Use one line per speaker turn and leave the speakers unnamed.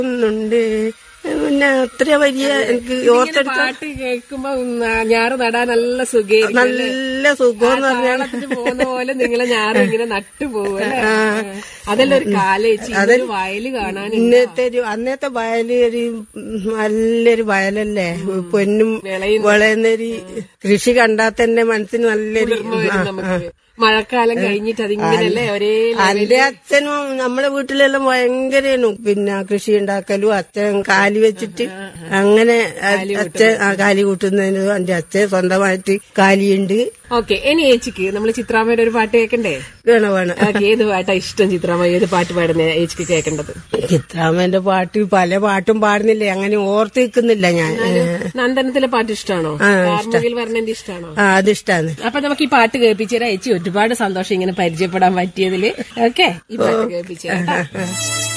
ഒന്നുണ്ട് പിന്നെ അത്ര വലിയ എനിക്ക് ഓർത്തെടുത്ത
പാട്ട് കേൾക്കുമ്പോ ന- ഞാറ് നടാൻ നല്ല സുഖമായിരിക്കും
നല്ല സുഖം എന്ന് പറഞ്ഞാൽ
താളത്തിന് പോകുന്ന പോലെ നിങ്ങളെ ഞാറ് ഇങ്ങനെ നട്ടു പോകും അല്ലേ അതെല്ലാം ഒരു കാലേച്ചി ഒരു വയല് കാണാൻ
ഇന്നത്തെ ഒരു അന്നത്തെ വയല് ഒരു നല്ലൊരു വയലല്ലേ പൊന്നും
വിളയും
വിളയുന്നൊരു കൃഷി കണ്ടാൽ തന്നെ മനസ്സിന് നല്ലൊരു ആ,
നമുക്ക് മഴക്കാലം കഴിഞ്ഞിട്ട് അതിങ്ങനല്ലേ ഒരേ
എന്റെ അച്ഛനും നമ്മളെ വീട്ടിലെല്ലാം ഭയങ്കരേനു പിന്നെ കൃഷി ഉണ്ടാക്കലും അച്ഛൻ കാലി വെച്ചിട്ട് അങ്ങനെ അച്ഛൻ ആ കാലി കൂട്ടുന്നതിന് എന്റെ അച്ഛൻ സ്വന്തമായിട്ട് കാലിയുണ്ട്
ഓക്കെ ഇനി ഏച്ചിക്ക് നമ്മള് ചിത്രാമ്മയുടെ ഒരു പാട്ട് കേൾക്കണ്ടേ
വേണം വേണം
ഓക്കെ ഏത് പാട്ടാ ഇഷ്ടം ചിത്രാമ്മ ഏത് പാട്ട് പാടുന്ന ഏച്ചിക്ക് കേൾക്കേണ്ടത്
ചിത്രാമ്മന്റെ പാട്ട് പല പാട്ടും പാടുന്നില്ലേ അങ്ങനെ ഓർത്ത് നിൽക്കുന്നില്ല ഞാൻ
നന്ദനത്തിലെ പാട്ട് ഇഷ്ടമാണോ കാർമുകിൽ വർണ്ണന്റെ ഇഷ്ടമാണോ
ആ അതിഷ്ടാണ്
അപ്പൊ നമുക്ക് ഈ പാട്ട് കേൾപ്പിച്ചു തരാം ഏച്ചി ഒരുപാട് സന്തോഷം ഇങ്ങനെ പരിചയപ്പെടാൻ പറ്റിയതില് ഓക്കെ ഈ പാട്ട് കേൾപ്പിച്ചു തരാം കേട്ടോ.